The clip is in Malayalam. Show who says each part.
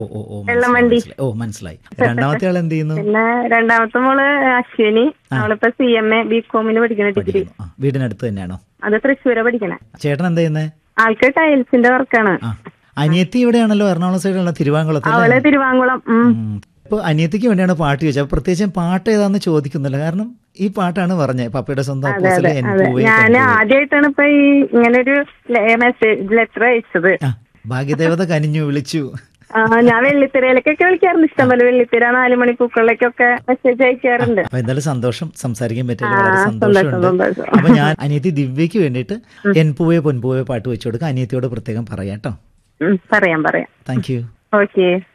Speaker 1: ഓ ഓ ഓ
Speaker 2: വെള്ളം
Speaker 1: മനസ്സിലായി,
Speaker 2: വണ്ടി.
Speaker 1: മനസ്സിലായി. ഓ മനസ്സിലായി രണ്ടാമത്തെ ആൾ എന്ത് ചെയ്യുന്നു
Speaker 2: പിന്നെ രണ്ടാമത്തെ മോള് അശ്വിനി അവളിപ്പോ സി എം എ ബി കോമിന് പഠിക്കുന്ന ഡിഗ്രി
Speaker 1: പഠിക്കുന്നു ആ വീടിനടുത്ത് തന്നെയാണോ
Speaker 2: അത് തൃശ്ശൂരെ പഠിക്കണേ
Speaker 1: ചേട്ടൻ എന്താ ചെയ്യുന്നത്
Speaker 2: ആൾക്ക് ടൈൽസിന്റെ വർക്കാണ്
Speaker 1: ആ അനിയത്തി ഇവിടെയാണല്ലോ എറണാകുളം സൈഡിലുള്ള തിരുവാങ്കുളത്ത്
Speaker 2: അവള് തിരുവാങ്കുളം ഉം.
Speaker 1: ഇപ്പൊ അനിയത്തിക്ക് വേണ്ടിയാണ് പാട്ട് ചോദിച്ചത് അപ്പൊ പ്രത്യേകിച്ചും പാട്ട് ഏതാന്ന് ചോദിക്കുന്നില്ല കാരണം ഈ പാട്ടാണ് പറഞ്ഞത് പപ്പയുടെ സ്വന്തം അപ്പോസിലെ എൻ
Speaker 2: അതെ
Speaker 1: പൂവേ
Speaker 2: ഞാൻ
Speaker 1: പെൺപൂവേ.
Speaker 2: ആദ്യമായിട്ടാണ് ഇപ്പൊ ഈ ഇങ്ങനൊരു മെസ്സേജ് ലെറ്റർ അയച്ചത്
Speaker 1: ആ ഭാഗ്യദേവത കനിഞ്ഞു വിളിച്ചു
Speaker 2: ആ ഞാൻ വെള്ളിത്തിരയിലേക്കൊക്കെ വിളിക്കാറുണ്ട് ഇഷ്ടംപോലെ വെള്ളിത്തിര നാല് മണി പൂക്കളിലേക്കൊക്കെ മെസ്സേജ് അയക്കാറുണ്ട്
Speaker 1: അപ്പൊ എന്തായാലും സന്തോഷം സംസാരിക്കാൻ പറ്റിയത്
Speaker 2: ആ,
Speaker 1: വളരെ
Speaker 2: സന്തോഷം,
Speaker 1: സന്തോഷമുണ്ട്
Speaker 2: സന്തോഷം.
Speaker 1: അപ്പൊ ഞാൻ അനിയത്തി ദിവ്യക്ക് വേണ്ടിയിട്ട് എൻ പൂവേ പൊൻപൂവേ പാട്ട് വെച്ചു കൊടുക്കുക അനിയത്തിയോട് പ്രത്യേകം പറയാം കേട്ടോ
Speaker 2: ഉം, പറയാം പറയാം
Speaker 1: താങ്ക് യു
Speaker 2: ഓക്കെ